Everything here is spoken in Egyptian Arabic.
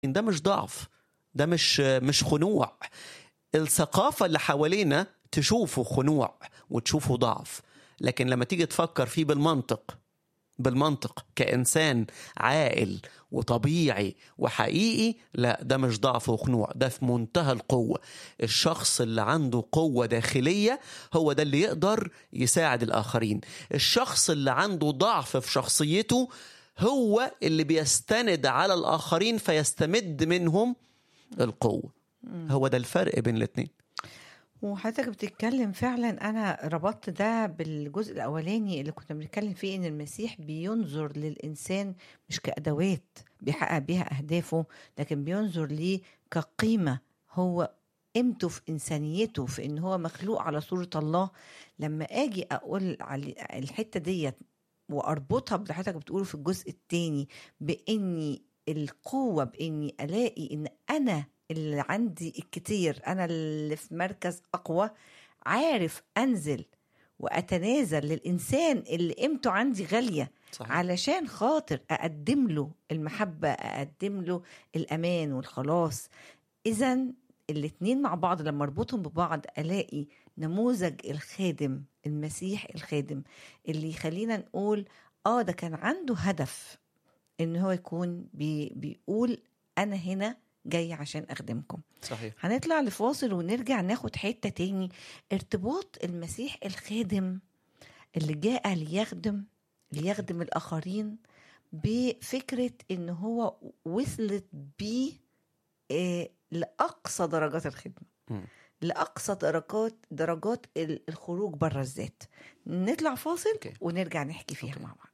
ده مش ضعف ده مش مش خنوع الثقافة اللي حوالينا تشوفه خنوع وتشوفه ضعف لكن لما تيجي تفكر فيه بالمنطق بالمنطق كإنسان عاقل وطبيعي وحقيقي لا ده مش ضعف وخنوع ده في منتهى القوة الشخص اللي عنده قوة داخلية هو ده اللي يقدر يساعد الآخرين الشخص اللي عنده ضعف في شخصيته هو اللي بيستند على الآخرين فيستمد منهم القوة هو ده الفرق بين الاتنين وحضرتك بتتكلم فعلا انا ربطت ده بالجزء الاولاني اللي كنا بنتكلم فيه ان المسيح بينظر للانسان مش كادوات بيحقق بيها اهدافه لكن بينظر ليه كقيمه هو قيمته في انسانيته في ان هو مخلوق على صوره الله لما اجي اقول على الحته ديت واربطها باللي حضرتك بتقوله في الجزء الثاني باني القوه باني الاقي ان انا اللي عندي الكتير انا اللي في مركز اقوى عارف انزل واتنازل للانسان اللي قيمته عندي غاليه صحيح. علشان خاطر اقدم له المحبه اقدم له الامان والخلاص اذا الاتنين مع بعض لما اربطهم ببعض الاقي نموذج الخادم المسيح الخادم اللي يخلينا نقول اه ده كان عنده هدف ان هو يكون بي بيقول انا هنا جاي عشان اخدمكم صحيح هنطلع لفاصل ونرجع ناخد حته تاني ارتباط المسيح الخادم اللي جاء ليخدم ليخدم الاخرين بفكره ان هو وصلت بيه آه، لاقصى درجات الخدمه مم. لاقصى درجات درجات ال- الخروج بره الذات نطلع فاصل أوكي. ونرجع نحكي فيها أوكي. مع بعض